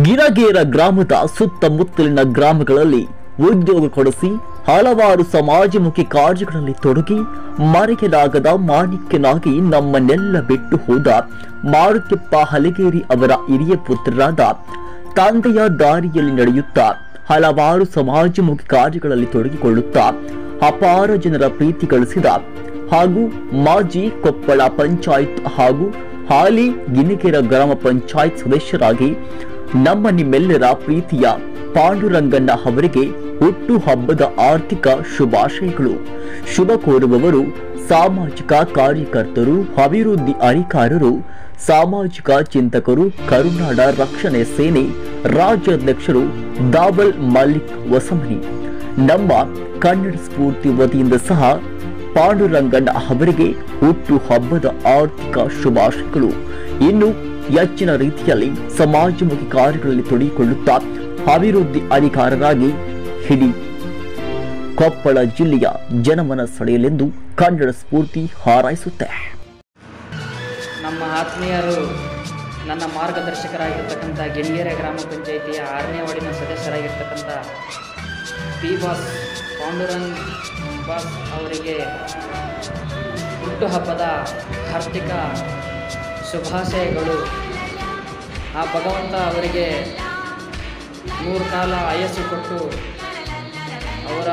ಗಿರಗೇರ ಗ್ರಾಮದ ಸುತ್ತಮುತ್ತಲಿನ ಗ್ರಾಮಗಳಲ್ಲಿ ಉದ್ಯೋಗ ಕೊಡಿಸಿ ಹಲವಾರು ಸಮಾಜಮುಖಿ ಕಾರ್ಯಗಳಲ್ಲಿ ತೊಡಗಿ ಮರೆಯಲಾಗದ ಮಾಣಿಕ್ಯನಾಗಿ ನಮ್ಮನ್ನೆಲ್ಲ ಬಿಟ್ಟು ಹೋದ ಮಾರುತಿಪ್ಪ ಹಲಗೇರಿ ಅವರ ಹಿರಿಯ ಪುತ್ರರಾದ ತಂದೆಯ ದಾರಿಯಲ್ಲಿ ನಡೆಯುತ್ತಾ ಹಲವಾರು ಸಮಾಜಮುಖಿ ಕಾರ್ಯಗಳಲ್ಲಿ ತೊಡಗಿಕೊಳ್ಳುತ್ತಾ ಅಪಾರ ಜನರ ಪ್ರೀತಿ ಗಳಿಸಿದ ಹಾಗೂ ಮಾಜಿ ಕೊಪ್ಪಳ ಪಂಚಾಯತ್ ಹಾಗೂ ಹಾಲಿ ಗಿನಿಕೆರ ಗ್ರಾಮ ಪಂಚಾಯತ್ ಸದಸ್ಯರಾಗಿ ನಮ್ಮ ನಿಮ್ಮೆಲ್ಲರ ಪ್ರೀತಿಯ ಪಾಂಡುರಂಗಣ್ಣ ಅವರಿಗೆ ಹುಟ್ಟು ಹಬ್ಬದ ಆರ್ಥಿಕ ಶುಭಾಶಯಗಳು ಶುಭ ಕೋರುವವರು ಸಾಮಾಜಿಕ ಕಾರ್ಯಕರ್ತರು ಅಭಿವೃದ್ಧಿ ಅಧಿಕಾರರು ಸಾಮಾಜಿಕ ಚಿಂತಕರು ಕರುನಾಡ ರಕ್ಷಣೆ ಸೇನೆ ರಾಜ್ಯಾಧ್ಯಕ್ಷರು ದಾವಲ್ ಮಲ್ಲಿಕ್ ವಸಮನಿ ನಮ್ಮ ಕನ್ನಡ ಸ್ಫೂರ್ತಿ ವತಿಯಿಂದ ಸಹ ಪಾಂಡುರಂಗಣ್ಣ ಅವರಿಗೆ ಹುಟ್ಟು ಹಬ್ಬದ ಆರ್ಥಿಕ ಶುಭಾಶಯಗಳು ಇನ್ನು ಹೆಚ್ಚಿನ ರೀತಿಯಲ್ಲಿ ಸಮಾಜಮುಖಿ ಕಾರ್ಯಗಳಲ್ಲಿ ತೊಡಗಿಕೊಳ್ಳುತ್ತಾ ಅಭಿವೃದ್ಧಿ ಅಧಿಕಾರರಾಗಿ ಹಿಡಿ ಕೊಪ್ಪಳ ಜಿಲ್ಲೆಯ ಜನಮನ ಸೆಳೆಯಲೆಂದು ಕನ್ನಡ ಸ್ಫೂರ್ತಿ ಹಾರೈಸುತ್ತೆ ನಮ್ಮ ಆತ್ಮೀಯರು ನನ್ನ ಮಾರ್ಗದರ್ಶಕರಾಗಿರ್ತಕ್ಕಂಥ ಗೆಣಿಗೆರೆ ಗ್ರಾಮ ಪಂಚಾಯಿತಿಯ ಆರನೇ ವಾರ್ಡಿನ ಸದಸ್ಯರಾಗಿರ್ತಕ್ಕಂಥ ಪಿ ಬಾಸ್ ಪಾಂಡುರಂಗ್ ಬಾಸ್ ಅವರಿಗೆ ಹುಟ್ಟುಹಬ್ಬದ ಆರ್ಥಿಕ ಶುಭಾಶಯಗಳು ಆ ಭಗವಂತ ಅವರಿಗೆ ನೂರು ಕಾಲ ಆಯಸ್ಸು ಕೊಟ್ಟು ಅವರ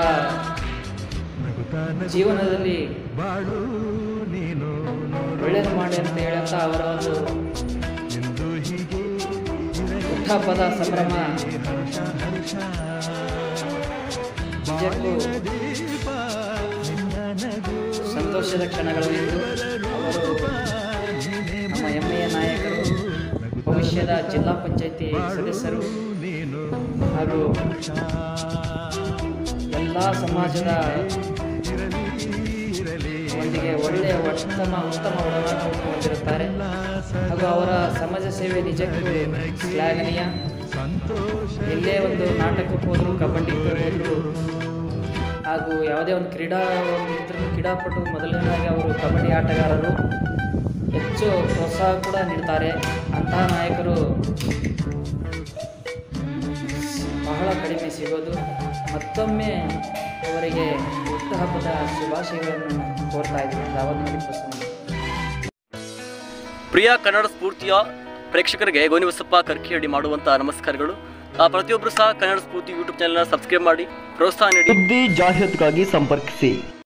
ಜೀವನದಲ್ಲಿ ಒಳ್ಳೇದು ಮಾಡಿ ಅಂತ ಹೇಳಂತ ಅವರ ಒಂದು ಹುಟ್ಟಹಬ್ಬದ ಸಂಭ್ರಮ ನಿಜಕ್ಕೂ ಸಂತೋಷದ ಕ್ಷಣಗಳು ಎಂದು ಅವರು ನಮ್ಮ ಹೆಮ್ಮೆಯ ನಾಯಕರು ಭವಿಷ್ಯದ ಜಿಲ್ಲಾ ಪಂಚಾಯತಿ ಸದಸ್ಯರು ಹಾಗೂ ಎಲ್ಲ ಸಮಾಜದ ಒಂದಿಗೆ ಒಳ್ಳೆಯ ಉತ್ತಮ ಉತ್ತಮ ಒಡನಾಟವನ್ನು ಹೊಂದಿರುತ್ತಾರೆ ಹಾಗೂ ಅವರ ಸಮಾಜ ಸೇವೆ ನಿಜಕ್ಕೂ ಶ್ಲಾಘನೀಯ ಎಲ್ಲೇ ಒಂದು ನಾಟಕಕ್ಕೆ ಹೋದ್ರು ಕಬಡ್ಡಿಗೆ ಹೋದ್ರು ಹಾಗೂ ಯಾವುದೇ ಒಂದು ಕ್ರೀಡಾ ಇದ್ರೂ ಕ್ರೀಡಾಪಟು ಮೊದಲನೇದಾಗಿ ಅವರು ಕಬಡ್ಡಿ ಆಟಗಾರರು ಹೆಚ್ಚು ಪ್ರೋತ್ಸಾಹ ಕೂಡ ನೀಡ್ತಾರೆ ಅಂತಹ ನಾಯಕರು ಬಹಳ ಕಡಿಮೆ ಸಿಗೋದು ಮತ್ತೊಮ್ಮೆ ಅವರಿಗೆ ಹುಟ್ಟುಹಬ್ಬದ ಶುಭಾಶಯಗಳನ್ನು ಕೋರ್ತಾ ಇದ್ದೀನಿ ದಾವದ್ ಮಲಿಕ್ ಬಸವಣ್ಣ ಪ್ರಿಯ ಕನ್ನಡ ಸ್ಫೂರ್ತಿಯ ಪ್ರೇಕ್ಷಕರಿಗೆ ಗೋನಿಬಸಪ್ಪ ಕರ್ಕಿಹಳ್ಳಿ ಮಾಡುವಂಥ ನಮಸ್ಕಾರಗಳು ಆ, ಪ್ರತಿಯೊಬ್ಬರು ಸಹ ಕನ್ನಡ ಸ್ಫೂರ್ತಿ ಯೂಟ್ಯೂಬ್ ಚಾನಲ್ನ ಸಬ್ಸ್ಕ್ರೈಬ್ ಮಾಡಿ ಪ್ರೋತ್ಸಾಹ ನೀಡಿ ಸುದ್ದಿ ಜಾಹೀರಾತುಗಾಗಿ ಸಂಪರ್ಕಿಸಿ